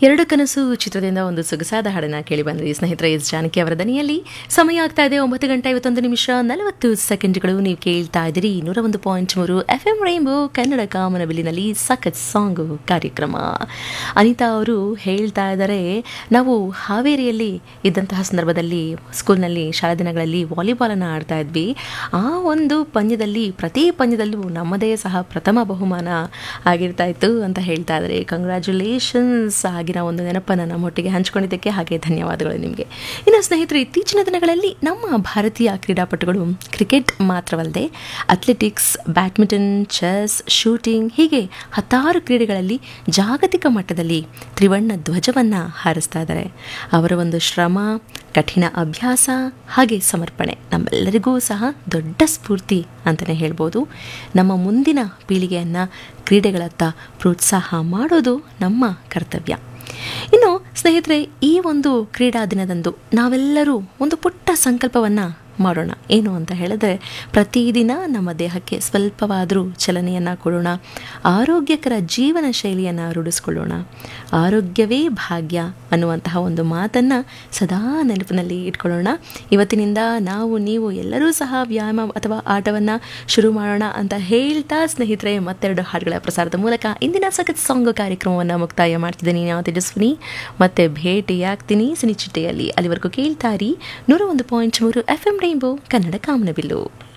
ಎರಡು ಕನಸು ಚಿತ್ರದಿಂದ ಒಂದು ಸೊಗಸಾದ ಹಾಡನ್ನ ಕೇಳಿ ಬಂದ್ರಿ ಸ್ನೇಹಿತರೆ ಎಸ್ ಜಾನಕಿ ಅವರ ದನಿಯಲ್ಲಿ ಸಮಯ ಆಗ್ತಾ ಇದೆ ಒಂಬತ್ತು ಗಂಟೆ ಐವತ್ತೊಂದು ನಿಮಿಷ ನಲವತ್ತು ಸೆಕೆಂಡ್ಗಳು ನೀವು ಕೇಳ್ತಾ ಇದ್ದೀರಿ ನೂರ ಒಂದು ಪಾಯಿಂಟ್ ಮೂರು ಎಫ್ ಎಂ ರೈಂಬೋ ಕನ್ನಡ ಕಾಮನಬಿಲ್ಲಿನಲ್ಲಿ ಸಖತ್ ಸಾಂಗ್ ಕಾರ್ಯಕ್ರಮ ಅನಿತಾ ಅವರು ಹೇಳ್ತಾ ಇದ್ದಾರೆ ನಾವು ಹಾವೇರಿಯಲ್ಲಿ ಇದ್ದಂತಹ ಸಂದರ್ಭದಲ್ಲಿ ಸ್ಕೂಲ್ನಲ್ಲಿ ಶಾಲಾ ದಿನಗಳಲ್ಲಿ ವಾಲಿಬಾಲನ್ನು ಆಡ್ತಾ ಇದ್ವಿ ಆ ಒಂದು ಪಂದ್ಯದಲ್ಲಿ ಪ್ರತಿ ಪಂದ್ಯದಲ್ಲೂ ನಮ್ಮದೇ ಸಹ ಪ್ರಥಮ ಬಹುಮಾನ ಆಗಿರ್ತಾ ಇತ್ತು ಅಂತ ಹೇಳ್ತಾ ಇದ್ದಾರೆ ಕಂಗ್ರ್ಯಾಚುಲೇಷನ್ಸ್ ಆಗಿನ ಒಂದು ನೆನಪನ್ನು ನಮ್ಮೊಟ್ಟಿಗೆ ಹಂಚ್ಕೊಂಡಿದ್ದಕ್ಕೆ ಹಾಗೆ ಧನ್ಯವಾದಗಳು ನಿಮಗೆ ಇನ್ನು ಸ್ನೇಹಿತರು ಇತ್ತೀಚಿನ ದಿನಗಳಲ್ಲಿ ನಮ್ಮ ಭಾರತೀಯ ಕ್ರೀಡಾಪಟುಗಳು ಕ್ರಿಕೆಟ್ ಮಾತ್ರವಲ್ಲದೆ ಅಥ್ಲೆಟಿಕ್ಸ್ ಬ್ಯಾಡ್ಮಿಂಟನ್ ಚೆಸ್ ಶೂಟಿಂಗ್ ಹೀಗೆ ಹತ್ತಾರು ಕ್ರೀಡೆಗಳಲ್ಲಿ ಜಾಗತಿಕ ಮಟ್ಟದಲ್ಲಿ ತ್ರಿವರ್ಣ ಧ್ವಜವನ್ನು ಹಾರಿಸ್ತಾ ಇದ್ದಾರೆ ಅವರ ಒಂದು ಶ್ರಮ ಕಠಿಣ ಅಭ್ಯಾಸ ಹಾಗೆ ಸಮರ್ಪಣೆ ನಮ್ಮೆಲ್ಲರಿಗೂ ಸಹ ದೊಡ್ಡ ಸ್ಫೂರ್ತಿ ಅಂತಲೇ ಹೇಳ್ಬೋದು ನಮ್ಮ ಮುಂದಿನ ಪೀಳಿಗೆಯನ್ನು ಕ್ರೀಡೆಗಳತ್ತ ಪ್ರೋತ್ಸಾಹ ಮಾಡೋದು ನಮ್ಮ ಕರ್ತವ್ಯ ಇನ್ನು ಸ್ನೇಹಿತರೆ ಈ ಒಂದು ಕ್ರೀಡಾ ದಿನದಂದು ನಾವೆಲ್ಲರೂ ಒಂದು ಪುಟ್ಟ ಸಂಕಲ್ಪವನ್ನು ಮಾಡೋಣ ಏನು ಅಂತ ಹೇಳಿದ್ರೆ ಪ್ರತಿದಿನ ನಮ್ಮ ದೇಹಕ್ಕೆ ಸ್ವಲ್ಪವಾದರೂ ಚಲನೆಯನ್ನು ಕೊಡೋಣ ಆರೋಗ್ಯಕರ ಜೀವನ ಶೈಲಿಯನ್ನು ರೂಢಿಸ್ಕೊಳ್ಳೋಣ ಆರೋಗ್ಯವೇ ಭಾಗ್ಯ ಅನ್ನುವಂತಹ ಒಂದು ಮಾತನ್ನು ಸದಾ ನೆನಪಿನಲ್ಲಿ ಇಟ್ಕೊಳ್ಳೋಣ ಇವತ್ತಿನಿಂದ ನಾವು ನೀವು ಎಲ್ಲರೂ ಸಹ ವ್ಯಾಯಾಮ ಅಥವಾ ಆಟವನ್ನು ಶುರು ಮಾಡೋಣ ಅಂತ ಹೇಳ್ತಾ ಸ್ನೇಹಿತರೆ ಮತ್ತೆರಡು ಹಾಡುಗಳ ಪ್ರಸಾರದ ಮೂಲಕ ಇಂದಿನ ಸಖತ್ ಸಾಂಗ್ ಕಾರ್ಯಕ್ರಮವನ್ನು ಮುಕ್ತಾಯ ಮಾಡ್ತಿದ್ದೀನಿ ನಾವು ತೇಜಸ್ವಿನಿ ಮತ್ತೆ ಭೇಟಿಯಾಗ್ತೀನಿ ಸಿನಿಚಿಟ್ಟೆಯಲ್ಲಿ ಅಲ್ಲಿವರೆಗೂ ಕೇಳ್ತಾರಿ ನೂರ ಒಂದು ಪಾಯಿಂಟ್ ಮೂರು ಎಫ್ ಎಂ ರೈನ್ಬೋ ಕನ್ನಡ ಕಾಮನಬಿಲ್ಲು